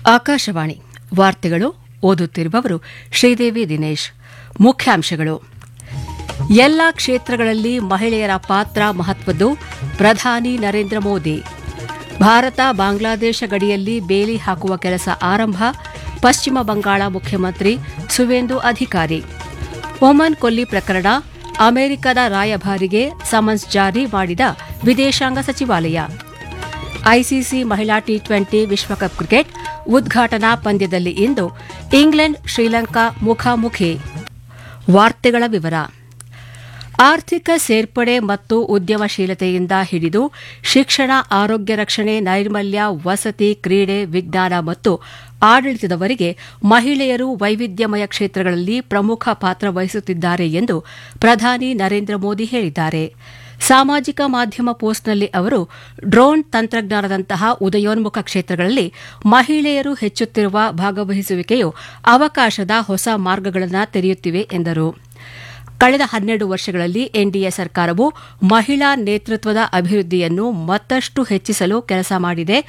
ಆಕಾಶವಾಣಿ ವಾರ್ತೆಗಳು ಓದುತ್ತಿರುವವರು ಶ್ರೀದೇವಿ ದಿನೇಶ್ ಮುಖ್ಯಾಂಶಗಳು ಎಲ್ಲ ಕ್ಷೇತ್ರಗಳಲ್ಲಿ ಮಹಿಳೆಯರ ಪಾತ್ರ ಮಹತ್ವದ್ದು ಪ್ರಧಾನಿ ನರೇಂದ್ರ ಮೋದಿ ಭಾರತ ಬಾಂಗ್ಲಾದೇಶ ಗಡಿಯಲ್ಲಿ ಬೇಲಿ ಹಾಕುವ ಕೆಲಸ ಆರಂಭ ಪಶ್ಚಿಮ ಬಂಗಾಳ ಮುಖ್ಯಮಂತ್ರಿ ಸುವೇಂದು ಅಧಿಕಾರಿ ಒಮನ್ ಕೊಲ್ಲಿ ಪ್ರಕರಣ ಅಮೆರಿಕದ ರಾಯಭಾರಿಗೆ ಸಮನ್ಸ್ ಜಾರಿ ಮಾಡಿದ ವಿದೇಶಾಂಗ ಸಚಿವಾಲಯ ಐಸಿಸಿ ಮಹಿಳಾ ಟಿ ಟ್ವೆಂಟಿ ವಿಶ್ವಕಪ್ ಕ್ರಿಕೆಟ್ ಉದ್ಘಾಟನಾ ಪಂದ್ಯದಲ್ಲಿ ಇಂದು ಇಂಗ್ಲೆಂಡ್ ಶ್ರೀಲಂಕಾ ಮುಖಾಮುಖಿ ವಾರ್ತೆಗಳ ವಿವರ ಆರ್ಥಿಕ ಸೇರ್ಪಡೆ ಮತ್ತು ಉದ್ಯಮಶೀಲತೆಯಿಂದ ಹಿಡಿದು ಶಿಕ್ಷಣ ಆರೋಗ್ಯ ರಕ್ಷಣೆ ನೈರ್ಮಲ್ಯ ವಸತಿ ಕ್ರೀಡೆ ವಿಜ್ಞಾನ ಮತ್ತು ಆಡಳಿತದವರೆಗೆ ಮಹಿಳೆಯರು ವೈವಿಧ್ಯಮಯ ಕ್ಷೇತ್ರಗಳಲ್ಲಿ ಪ್ರಮುಖ ಪಾತ್ರ ವಹಿಸುತ್ತಿದ್ದಾರೆ ಎಂದು ಪ್ರಧಾನಿ ನರೇಂದ್ರ ಮೋದಿ ಹೇಳಿದ್ದಾರೆ ಸಾಮಾಜಿಕ ಮಾಧ್ಯಮ ಪೋಸ್ಟ್ನಲ್ಲಿ ಅವರು ಡ್ರೋನ್ ತಂತ್ರಜ್ಞಾನದಂತಹ ಉದಯೋನ್ಮುಖ ಕ್ಷೇತ್ರಗಳಲ್ಲಿ ಮಹಿಳೆಯರು ಹೆಚ್ಚುತ್ತಿರುವ ಭಾಗವಹಿಸುವಿಕೆಯು ಅವಕಾಶದ ಹೊಸ ಮಾರ್ಗಗಳನ್ನು ತೆರೆಯುತ್ತಿವೆ ಎಂದರು ಕಳೆದ ಹನ್ನೆರಡು ವರ್ಷಗಳಲ್ಲಿ ಎನ್ಡಿಎ ಸರ್ಕಾರವು ಮಹಿಳಾ ನೇತೃತ್ವದ ಅಭಿವೃದ್ಧಿಯನ್ನು ಮತ್ತಷ್ಟು ಹೆಚ್ಚಿಸಲು ಕೆಲಸ ಮಾಡಿದೆ